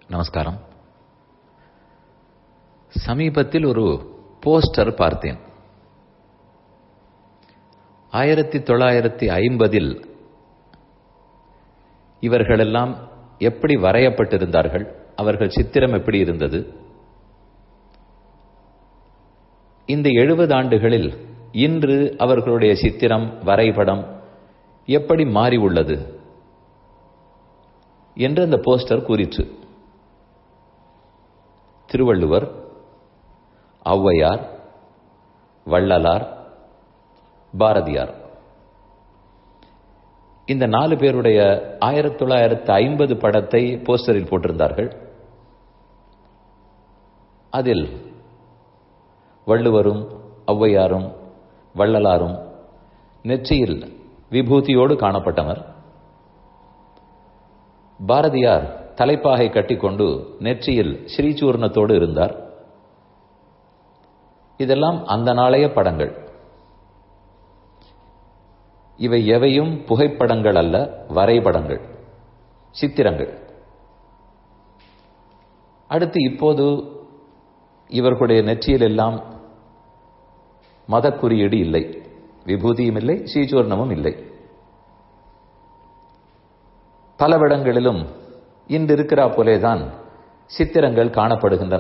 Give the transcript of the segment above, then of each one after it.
நமஸ்காரம் சமீபத்தில் ஒரு போஸ்டர் பார்த்தேன் ஆயிரத்தி தொள்ளாயிரத்தி ஐம்பதில் இவர்களெல்லாம் எப்படி வரையப்பட்டிருந்தார்கள் அவர்கள் சித்திரம் எப்படி இருந்தது இந்த எழுபது ஆண்டுகளில் இன்று அவர்களுடைய சித்திரம் வரைபடம் எப்படி மாறி உள்ளது என்று அந்த போஸ்டர் கூறிற்று திருவள்ளுவர் ஔவையார் வள்ளலார் பாரதியார் இந்த நாலு பேருடைய ஆயிரத்தி தொள்ளாயிரத்து ஐம்பது படத்தை போஸ்டரில் போட்டிருந்தார்கள் அதில் வள்ளுவரும் ஔவையாரும் வள்ளலாரும் நெற்றியில் விபூதியோடு காணப்பட்டனர் பாரதியார் தலைப்பாகை கட்டிக்கொண்டு நெற்றியில் ஸ்ரீசூர்ணத்தோடு இருந்தார் இதெல்லாம் அந்த நாளைய படங்கள் இவை எவையும் புகைப்படங்கள் அல்ல வரைபடங்கள் சித்திரங்கள் அடுத்து இப்போது இவர்களுடைய நெற்றியில் எல்லாம் மத குறியீடு இல்லை விபூதியும் இல்லை ஸ்ரீசூர்ணமும் இல்லை பலவிடங்களிலும் இன்று இருக்கிறா போலேதான் சித்திரங்கள் காணப்படுகின்றன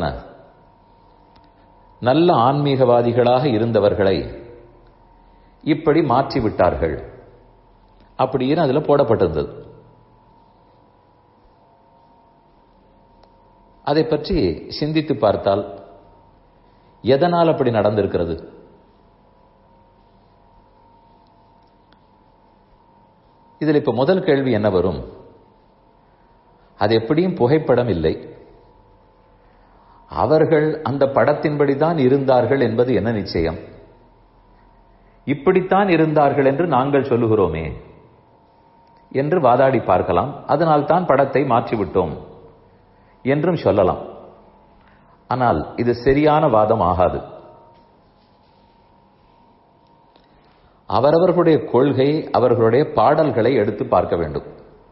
நல்ல ஆன்மீகவாதிகளாக இருந்தவர்களை இப்படி மாற்றிவிட்டார்கள் அப்படின்னு அதுல போடப்பட்டிருந்தது அதை பற்றி சிந்தித்து பார்த்தால் எதனால் அப்படி நடந்திருக்கிறது இதில் இப்ப முதல் கேள்வி என்ன வரும் அது எப்படியும் புகைப்படம் இல்லை அவர்கள் அந்த படத்தின்படிதான் இருந்தார்கள் என்பது என்ன நிச்சயம் இப்படித்தான் இருந்தார்கள் என்று நாங்கள் சொல்லுகிறோமே என்று வாதாடி பார்க்கலாம் அதனால் தான் படத்தை மாற்றிவிட்டோம் என்றும் சொல்லலாம் ஆனால் இது சரியான வாதம் ஆகாது அவரவர்களுடைய கொள்கை அவர்களுடைய பாடல்களை எடுத்து பார்க்க வேண்டும்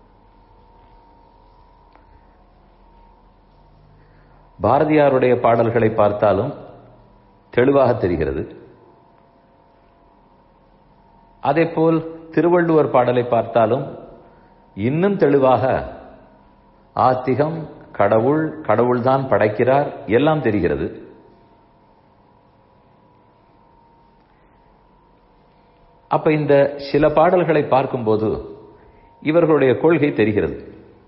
பாரதியாருடைய பாடல்களை பார்த்தாலும் தெளிவாக தெரிகிறது அதேபோல் திருவள்ளுவர் பாடலை பார்த்தாலும் இன்னும் தெளிவாக ஆத்திகம் கடவுள் கடவுள்தான் படைக்கிறார் எல்லாம் தெரிகிறது அப்ப இந்த சில பாடல்களை பார்க்கும்போது இவர்களுடைய கொள்கை தெரிகிறது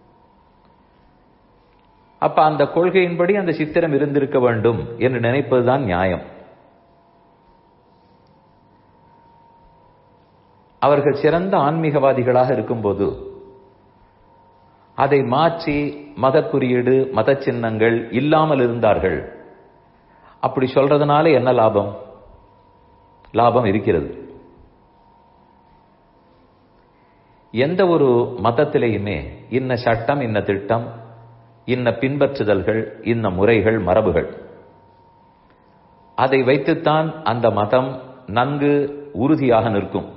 அப்ப அந்த கொள்கையின்படி அந்த சித்திரம் இருந்திருக்க வேண்டும் என்று நினைப்பதுதான் நியாயம் அவர்கள் சிறந்த ஆன்மீகவாதிகளாக இருக்கும்போது அதை மாற்றி மத குறியீடு மத சின்னங்கள் இல்லாமல் இருந்தார்கள் அப்படி சொல்றதுனால என்ன லாபம் லாபம் இருக்கிறது எந்த ஒரு மதத்திலேயுமே இன்ன சட்டம் இன்ன திட்டம் இன்ன பின்பற்றுதல்கள் இன்ன முறைகள் மரபுகள் அதை வைத்துத்தான் அந்த மதம் நன்கு உறுதியாக நிற்கும்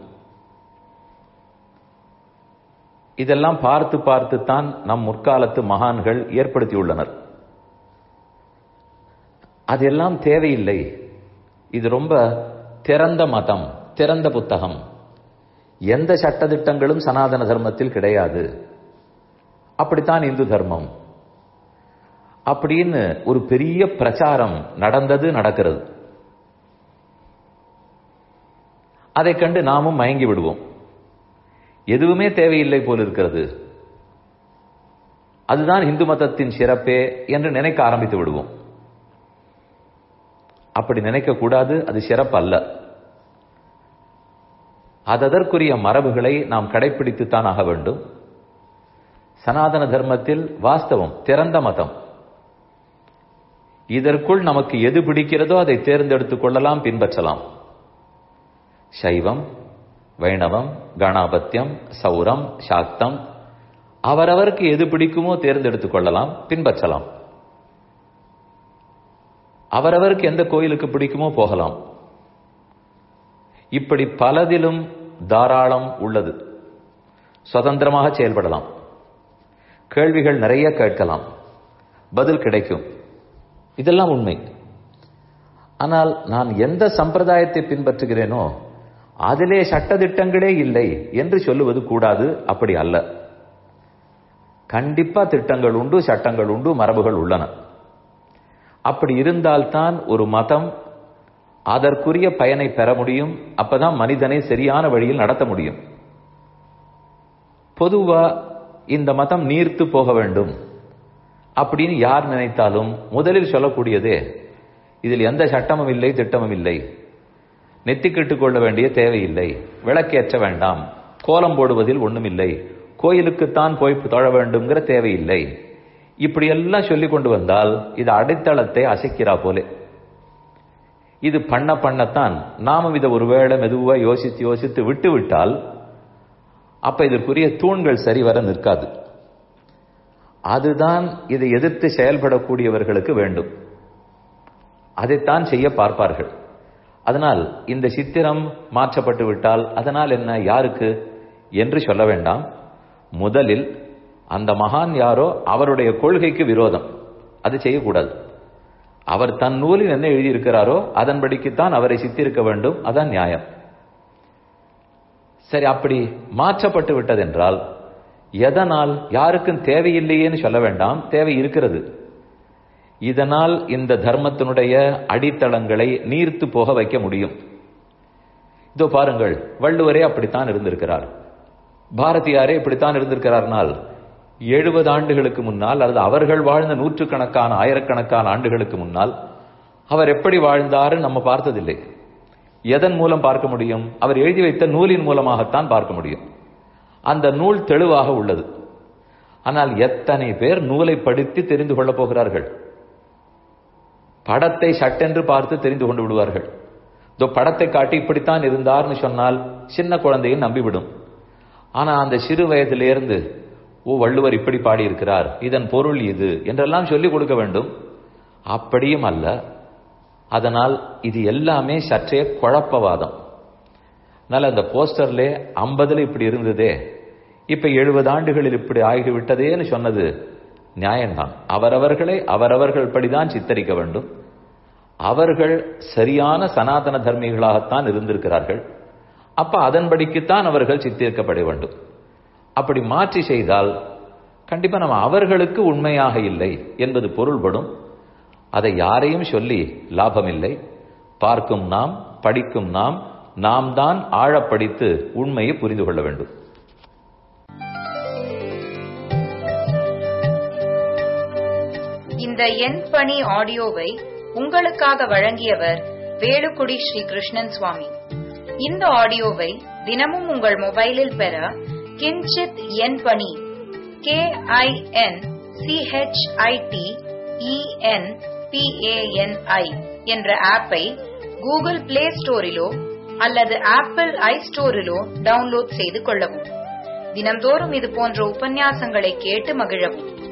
இதெல்லாம் பார்த்து பார்த்துத்தான் நம் முற்காலத்து மகான்கள் ஏற்படுத்தியுள்ளனர் அதெல்லாம் தேவையில்லை இது ரொம்ப திறந்த மதம் திறந்த புத்தகம் எந்த சட்டத்திட்டங்களும் சனாதன தர்மத்தில் கிடையாது அப்படித்தான் இந்து தர்மம் அப்படின்னு ஒரு பெரிய பிரச்சாரம் நடந்தது நடக்கிறது அதை கண்டு நாமும் மயங்கி விடுவோம் எதுவுமே தேவையில்லை போல் இருக்கிறது அதுதான் இந்து மதத்தின் சிறப்பே என்று நினைக்க ஆரம்பித்து விடுவோம் அப்படி நினைக்க கூடாது அது சிறப்பு அல்ல அதற்குரிய மரபுகளை நாம் கடைபிடித்துத்தான் ஆக வேண்டும் சனாதன தர்மத்தில் வாஸ்தவம் திறந்த மதம் இதற்குள் நமக்கு எது பிடிக்கிறதோ அதை தேர்ந்தெடுத்துக் கொள்ளலாம் பின்பற்றலாம் சைவம் வைணவம் கணாபத்தியம் சௌரம் சாக்தம் அவரவருக்கு எது பிடிக்குமோ தேர்ந்தெடுத்துக் கொள்ளலாம் பின்பற்றலாம் அவரவருக்கு எந்த கோயிலுக்கு பிடிக்குமோ போகலாம் இப்படி பலதிலும் தாராளம் உள்ளது சுதந்திரமாக செயல்படலாம் கேள்விகள் நிறைய கேட்கலாம் பதில் கிடைக்கும் இதெல்லாம் உண்மை ஆனால் நான் எந்த சம்பிரதாயத்தை பின்பற்றுகிறேனோ அதிலே சட்டதிட்டங்களே இல்லை என்று சொல்லுவது கூடாது அப்படி அல்ல கண்டிப்பா திட்டங்கள் உண்டு சட்டங்கள் உண்டு மரபுகள் உள்ளன அப்படி இருந்தால்தான் ஒரு மதம் அதற்குரிய பயனை பெற முடியும் அப்பதான் மனிதனை சரியான வழியில் நடத்த முடியும் பொதுவா இந்த மதம் நீர்த்து போக வேண்டும் அப்படின்னு யார் நினைத்தாலும் முதலில் சொல்லக்கூடியதே இதில் எந்த சட்டமும் இல்லை திட்டமும் இல்லை நெத்திக்கிட்டுக் கொள்ள வேண்டிய தேவையில்லை விளக்கேற்ற வேண்டாம் கோலம் போடுவதில் ஒண்ணுமில்லை கோயிலுக்குத்தான் போய் தொழ வேண்டும்ங்கிற தேவையில்லை இப்படியெல்லாம் சொல்லி கொண்டு வந்தால் இது அடித்தளத்தை அசைக்கிறா போலே இது பண்ண பண்ணத்தான் நாமும் இதை ஒருவேளை மெதுவா யோசித்து யோசித்து விட்டு விட்டால் அப்ப இதற்குரிய தூண்கள் சரிவர நிற்காது அதுதான் இதை எதிர்த்து செயல்படக்கூடியவர்களுக்கு வேண்டும் அதைத்தான் செய்ய பார்ப்பார்கள் அதனால் இந்த சித்திரம் மாற்றப்பட்டு விட்டால் அதனால் என்ன யாருக்கு என்று சொல்ல வேண்டாம் முதலில் அந்த மகான் யாரோ அவருடைய கொள்கைக்கு விரோதம் அது செய்யக்கூடாது அவர் தன் நூலில் என்ன எழுதியிருக்கிறாரோ அதன்படிக்குத்தான் அவரை சித்திருக்க வேண்டும் அதான் நியாயம் சரி அப்படி மாற்றப்பட்டு விட்டதென்றால் எதனால் யாருக்கும் தேவையில்லையேன்னு சொல்ல வேண்டாம் தேவை இருக்கிறது இதனால் இந்த தர்மத்தினுடைய அடித்தளங்களை நீர்த்து போக வைக்க முடியும் இதோ பாருங்கள் வள்ளுவரே அப்படித்தான் இருந்திருக்கிறார் பாரதியாரே இப்படித்தான் இருந்திருக்கிறார்னால் எழுபது ஆண்டுகளுக்கு முன்னால் அல்லது அவர்கள் வாழ்ந்த நூற்றுக்கணக்கான ஆயிரக்கணக்கான ஆண்டுகளுக்கு முன்னால் அவர் எப்படி வாழ்ந்தாரு நம்ம பார்த்ததில்லை எதன் மூலம் பார்க்க முடியும் அவர் எழுதி வைத்த நூலின் மூலமாகத்தான் பார்க்க முடியும் அந்த நூல் தெளிவாக உள்ளது ஆனால் எத்தனை பேர் நூலை படித்து தெரிந்து கொள்ளப் போகிறார்கள் படத்தை சட்டென்று பார்த்து தெரிந்து கொண்டு விடுவார்கள் இதோ படத்தை காட்டி இப்படித்தான் இருந்தார்னு சொன்னால் சின்ன குழந்தையும் நம்பிவிடும் ஆனா அந்த சிறு வயதிலிருந்து ஓ வள்ளுவர் இப்படி பாடியிருக்கிறார் இதன் பொருள் இது என்றெல்லாம் சொல்லிக் கொடுக்க வேண்டும் அப்படியும் அல்ல அதனால் இது எல்லாமே சற்றே குழப்பவாதம் அதனால அந்த போஸ்டர்ல ஐம்பதுல இப்படி இருந்ததே இப்ப எழுபது ஆண்டுகளில் இப்படி ஆகிவிட்டதேன்னு சொன்னது நியாயம்தான் அவரவர்களை அவரவர்கள் படிதான் சித்தரிக்க வேண்டும் அவர்கள் சரியான சனாதன தர்மிகளாகத்தான் இருந்திருக்கிறார்கள் அப்ப அதன்படிக்குத்தான் அவர்கள் சித்தரிக்கப்பட வேண்டும் அப்படி மாற்றி செய்தால் கண்டிப்பா நம்ம அவர்களுக்கு உண்மையாக இல்லை என்பது பொருள்படும் அதை யாரையும் சொல்லி லாபமில்லை பார்க்கும் நாம் படிக்கும் நாம் நாம் தான் ஆழப்படித்து உண்மையை புரிந்து கொள்ள வேண்டும் இந்த எண் பணி ஆடியோவை உங்களுக்காக வழங்கியவர் வேலுக்குடி ஸ்ரீ கிருஷ்ணன் சுவாமி இந்த ஆடியோவை தினமும் உங்கள் மொபைலில் பெற கிஞ்சித் எண் பணி கே ஐ என் சிஹெச்ஐடி இஎன் பிஏஎன்ஐ என்ற ஆப்பை கூகுள் பிளே ஸ்டோரிலோ அல்லது ஆப்பிள் ஐ ஸ்டோரிலோ டவுன்லோட் செய்து கொள்ளவும் தினம்தோறும் இது போன்ற உபன்யாசங்களை கேட்டு மகிழவும்